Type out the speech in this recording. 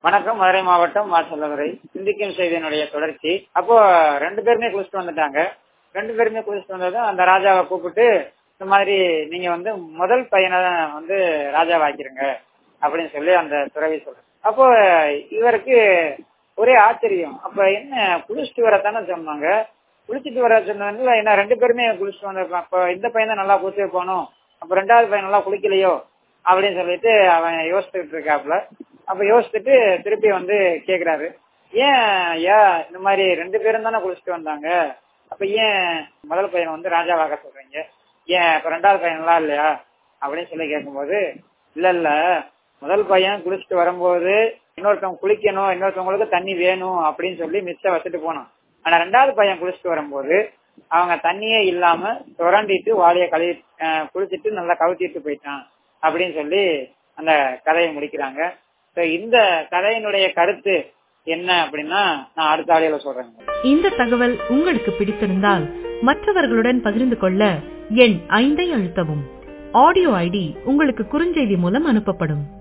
வணக்கம் மதுரை மாவட்டம் மாசல்லவரை சிந்திக்கும் செய்தியினுடைய தொடர்ச்சி அப்போ ரெண்டு பேருமே குளிச்சுட்டு வந்துட்டாங்க ரெண்டு பேருமே குளிச்சுட்டு வந்ததும் அந்த ராஜாவை கூப்பிட்டு இந்த மாதிரி நீங்க வந்து முதல் பையனை வந்து ராஜாவாக்கிருங்க அப்படின்னு சொல்லி அந்த துறவி சொல்ற அப்போ இவருக்கு ஒரே ஆச்சரியம் அப்ப என்ன குளிச்சுட்டு வரத்தானே சொன்னாங்க குளிச்சுட்டு வர சொன்னதுல என்ன ரெண்டு பேருமே குளிச்சுட்டு வந்திருப்பான் அப்ப இந்த பையன் தான் நல்லா குளிச்சு போகணும் அப்ப ரெண்டாவது பையன் நல்லா குளிக்கலையோ அப்படின்னு சொல்லிட்டு அவன் யோசிச்சுட்டு இருக்காப்ல அப்ப யோசிச்சுட்டு திருப்பி வந்து கேக்குறாரு ஏன் ஐயா இந்த மாதிரி ரெண்டு பேரும் தானே குளிச்சுட்டு வந்தாங்க அப்ப ஏன் முதல் பையனை வந்து ராஜாவாக சொல்றீங்க ஏன் இப்ப ரெண்டாவது பையன் நல்லா இல்லையா அப்படின்னு சொல்லி கேட்கும்போது இல்ல இல்ல முதல் பையன் குளிச்சுட்டு வரும்போது இன்னொருத்தவங்க குளிக்கணும் இன்னொருத்தவங்களுக்கு தண்ணி வேணும் அப்படின்னு சொல்லி மிச்சம் வச்சுட்டு போனான் ஆனா ரெண்டாவது பையன் குளிச்சுட்டு வரும்போது அவங்க தண்ணியே இல்லாம சுரண்டிட்டு வாளிய கழுவி குளிச்சுட்டு நல்லா கவுத்திட்டு போயிட்டான் அப்படின்னு சொல்லி அந்த கதையை முடிக்கிறாங்க இந்த கதையினுடைய கருத்து என்ன அப்படின்னா நான் அடுத்த ஆடியோல சொல்றேன் இந்த தகவல் உங்களுக்கு பிடித்திருந்தால் மற்றவர்களுடன் பகிர்ந்து கொள்ள எண் ஐந்தை அழுத்தவும் ஆடியோ ஐடி உங்களுக்கு குறுஞ்செய்தி மூலம் அனுப்பப்படும்